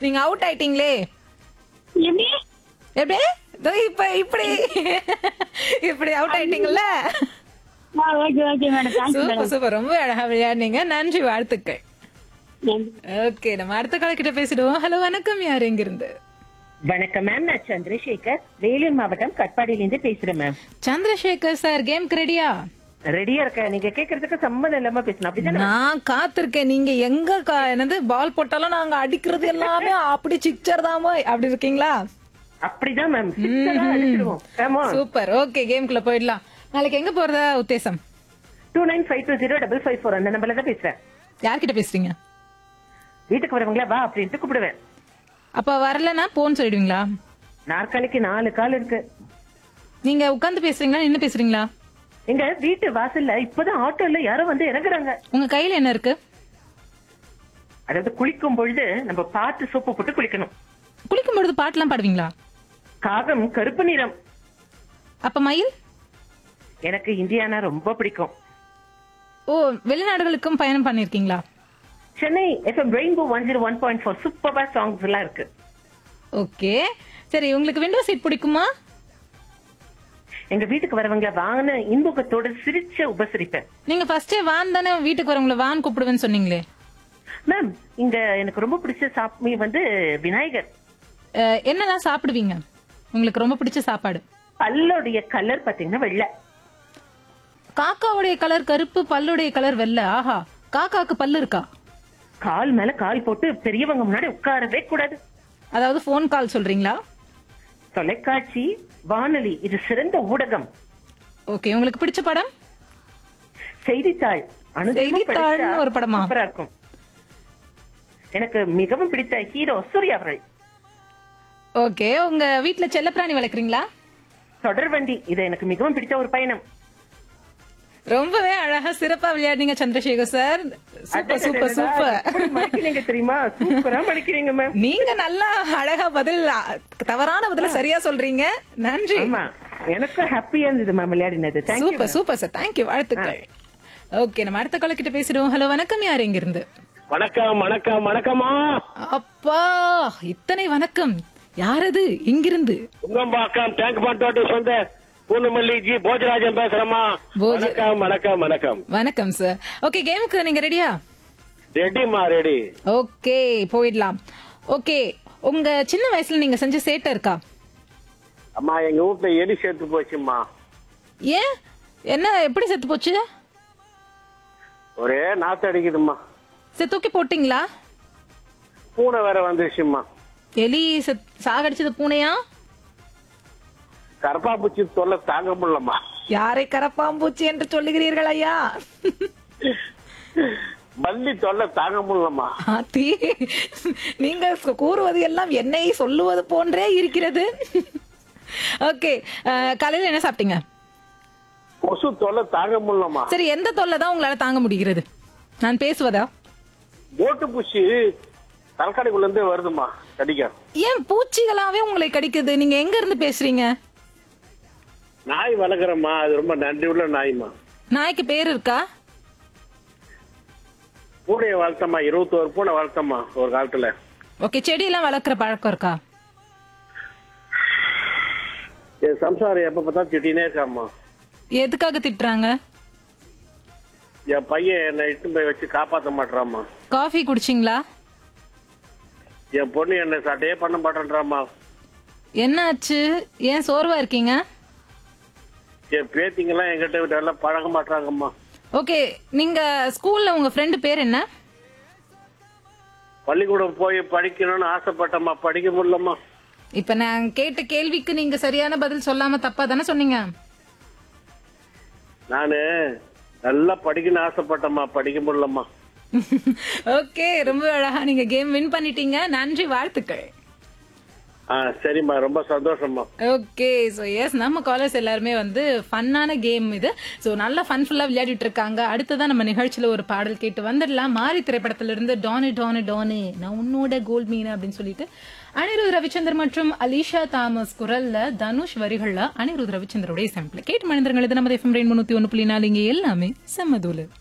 நீங்க அவுட் ஆயிட்டீங்களே எப்படி எப்படி இதோ இப்ப இப்படி இப்படி அவுட் ஆயிட்டீங்கல்ல okay okay madam thank you super madam super ரொம்ப அழகா விளையாடுனீங்க நன்றி வாழ்த்துக்கள் ஓகே நம்ம அடுத்த கால கிட்ட பேசிடுவோம் ஹலோ வணக்கம் யார் எங்க இருந்து வணக்கம் மேம் நான் சந்திரசேகர் வேலூர் மாவட்டம் கட்பாடியில இருந்து பேசுறேன் மேம் சந்திரசேகர் சார் கேம்க்கு ரெடியா ரெடியா இருக்க நீங்க கேக்குறதுக்கு சம்மந்தம் இல்லாம பேசணும் அப்படிதானே நான் காத்திருக்கேன் நீங்க எங்க கா- என்னது பால் போட்டாலும் நாங்க அடிக்கிறது எல்லாமே அப்படி சிக்சர் தான் போய் அப்படி இருக்கீங்களா அப்படிதான் மேம் அடிச்சிருவோம் ஆமா சூப்பர் ஓகே கேம்குள்ள போயிடலாம் நாளைக்கு எங்க போறதா உத்தேசம் two nine five two zero double five four அந்த நம்பர்ல தான் பேசுறேன் யார்கிட்ட பேசுறீங்க வீட்டுக்கு வரவங்களா வா அப்படின்ட்டு கூப்பிடுவேன் அப்ப வரலன்னா போன்னு சொல்லிடுவீங்களா நாற்காலிக்கு நாலு கால் இருக்கு நீங்க உட்கார்ந்து பேசுறீங்களா நின்னு பேசுறீங்களா எங்க வீட்டு வாசல்ல இப்பதான் ஆட்டோல யாரோ வந்து இறங்குறாங்க உங்க கையில என்ன இருக்கு அதாவது குளிக்கும் பொழுது நம்ம பார்த்து சோப்பு போட்டு குளிக்கணும் குளிக்கும் பொழுது பாட்டுலாம் பாடுவீங்களா காகம் கருப்பு நிறம் அப்ப மயில் எனக்கு இந்தியானா ரொம்ப பிடிக்கும் ஓ வெளிநாடுகளுக்கும் பயணம் பண்ணிருக்கீங்களா Chennai FM rainbow one zero one point four சூப்பரா சாங்ஸ் எல்லாம் இருக்கு ஓகே சரி உங்களுக்கு விண்டோ சீட் பிடிக்குமா எங்க வீட்டுக்கு வரவங்க வாங்கின இன்புகத்தோட சிரிச்ச உபசரிப்பேன் நீங்க ஃபர்ஸ்டே வான் தானே வீட்டுக்கு வரவங்கள வான் கூப்பிடுவேன்னு சொன்னீங்களே மேம் இங்க எனக்கு ரொம்ப பிடிச்ச சாமி வந்து விநாயகர் அஹ், என்னெல்லாம் சாப்பிடுவீங்க உங்களுக்கு ரொம்ப பிடிச்ச சாப்பாடு பல்லுடைய கலர் பாத்தீங்கன்னா வெள்ளை காக்காவுடைய கலர் கருப்பு பல்லுடைய கலர் வெள்ளை ஆஹா காக்காக்கு பல்லு இருக்கா கால் மேல கால் போட்டு பெரியவங்க முன்னாடி உட்காரவே கூடாது அதாவது ஃபோன் கால் சொல்றீங்களா தொலைக்காட்சி வானொலி இது சிறந்த ஊடகம் ஓகே உங்களுக்கு பிடிச்ச படம் செய்தித்தாள் அனுதினமும் செய்தித்தாள்னு படிச்சா ஒரு படமா? சூப்பரா இருக்கும் எனக்கு மிகவும் பிடித்த ஹீரோ சூர்யா அவர்கள் ஓகே உங்க வீட்ல செல்லப்பிராணி வளர்க்குறீங்களா தொடர்வண்டி இது எனக்கு மிகவும் பிடித்த ஒரு பயணம் ரொம்பவே அழகா சிறப்பா விளையாடுனீங்க Chandrasekhar sir super super super எப்படி மடிக்கிறீங்க தெரியுமா சூப்பரா மடிக்கிறீங்க மேம் நீங்க நல்லா அழகா பதில் தவறான பதில சரியா சொல்றீங்க நன்றி ஆமா எனக்கும் ஹாப்பியா இருந்தது மேம் விளையாடினது thank you super super sir thank you வாழ்த்துக்கள் ஓகே நம்ம அடுத்த கால கிட்ட பேசிடுவோம் ஹலோ வணக்கம் யார் எங்க இருந்து வணக்கம் வணக்கம் வணக்கம்மா அப்பா இத்தனை வணக்கம் யாரது இங்கிருந்து உங்கம்பாக்கம் டேங்க் பண்டோட்டு சொந்த பூந்தமல்லி ஜி போஜராஜன் பேசுறேம்மா போஜ- வணக்கம் வணக்கம் வணக்கம் வணக்கம் சார் ஓகே கேமுக்கு நீங்க ரெடியா ரெடிமா ரெடி ஓகே போயிடலாம் ஓகே உங்க சின்ன வயசுல நீங்க செஞ்ச சேட்டை இருக்கா அம்மா எங்க வீட்டுல எலி சேர்த்து போச்சும்மா ஏன் என்ன எப்படி செத்து போச்சு ஒரே நாத்து அடிக்குதும்மா சரி தூக்கி போட்டீங்களா பூனை வேற வந்துருச்சும்மா எலி செத்- சாகடிச்சது பூனையா கரப்பா பூச்சி தொல்லை தாங்க முடியலம்மா யாரை கரப்பாம்பூச்சி என்று சொல்லுகிறீர்கள் ஐயா பள்ளி தொல்லை தாங்க முடியலம்மா ஆத்தி நீங்க கூறுவது எல்லாம் என்னை சொல்லுவது போன்றே இருக்கிறது ஓகே காலையில என்ன சாப்பிட்டீங்க கொசு தொல்லை தாங்க முடியலம்மா சரி எந்த தொல்லை தான் உங்களால தாங்க முடிகிறது நான் பேசுவதா ஓட்டு பூச்சி தலக்காடிக்குள்ள இருந்தே வருதுமா கடிக்க ஏன் பூச்சிகளாவே உங்களை கடிக்குது நீங்க எங்க இருந்து பேசுறீங்க நாய் வளர்க்குறம்மா அது ரொம்ப நன்றி உள்ள நாய்மா நாய்க்கு பேர் இருக்கா பூனையை வளர்த்தம்மா இருபத்தோரு பூனை வளர்த்தம்மா ஒரு காலத்துல ஓகே செடியெல்லாம் வளர்க்குற பழக்கம் இருக்கா என் சம்சாரம் எப்ப பார்த்தா திட்டினே இருக்காம்மா எதுக்காக திட்டுறாங்க என் பையன் என்னை இட்டு போய் வச்சு காப்பாத்த மாட்டாம்மா காஃபி குடிச்சிங்களா என் பொண்ணு என்னை சட்டையே பண்ண மாட்டேன்றாம்மா என்னாச்சு ஏன் சோர்வா இருக்கீங்க என் பேத்திங்கெல்லாம் என்கிட்ட விட்டு எல்லாம் பழக மாட்டாங்கம்மா ஓகே நீங்க ஸ்கூல்ல உங்க ஃப்ரெண்டு பேர் என்ன பள்ளிக்கூடம் போய் படிக்கணும்னு ஆசைப்பட்டம்மா படிக்க முடியலம்மா இப்ப நான் கேட்ட கேள்விக்கு நீங்க சரியான பதில் சொல்லாம தப்பா தானே சொன்னீங்க நானு நல்லா படிக்கணும்னு ஆசைப்பட்டம்மா படிக்க முடியலம்மா ஓகே ரொம்ப அழகா நீங்க கேம் வின் பண்ணிட்டீங்க நன்றி வாழ்த்துக்கள் ஆ சரிம்மா ரொம்ப சந்தோஷம்மா ஓகே ஸோ எஸ் நம்ம காலர்ஸ் எல்லாருமே வந்து ஃபன்னான கேம் இது ஸோ நல்லா ஃபன்ஃபுல்லாக விளையாடிட்டு இருக்காங்க அடுத்ததான் நம்ம நிகழ்ச்சியில் ஒரு பாடல் கேட்டு வந்துடலாம் மாரி திரைப்படத்துல இருந்து டானு டானு டானு நான் உன்னோட கோல்ட் மீன் அப்படின்னு சொல்லிட்டு அனிருத் ரவிச்சந்தர் மற்றும் அலிஷா தாமஸ் குரல்ல தனுஷ் வரிகள்ல அனிருத் ரவிச்சந்தருடைய சாம்பிள் கேட்டு மனிதர்கள் இது நம்ம எஃப்எம் ரெயின் முன்னூத்தி ஒன்று புள்ளி நாலு இங்கே எல்லாமே செம்மதூலு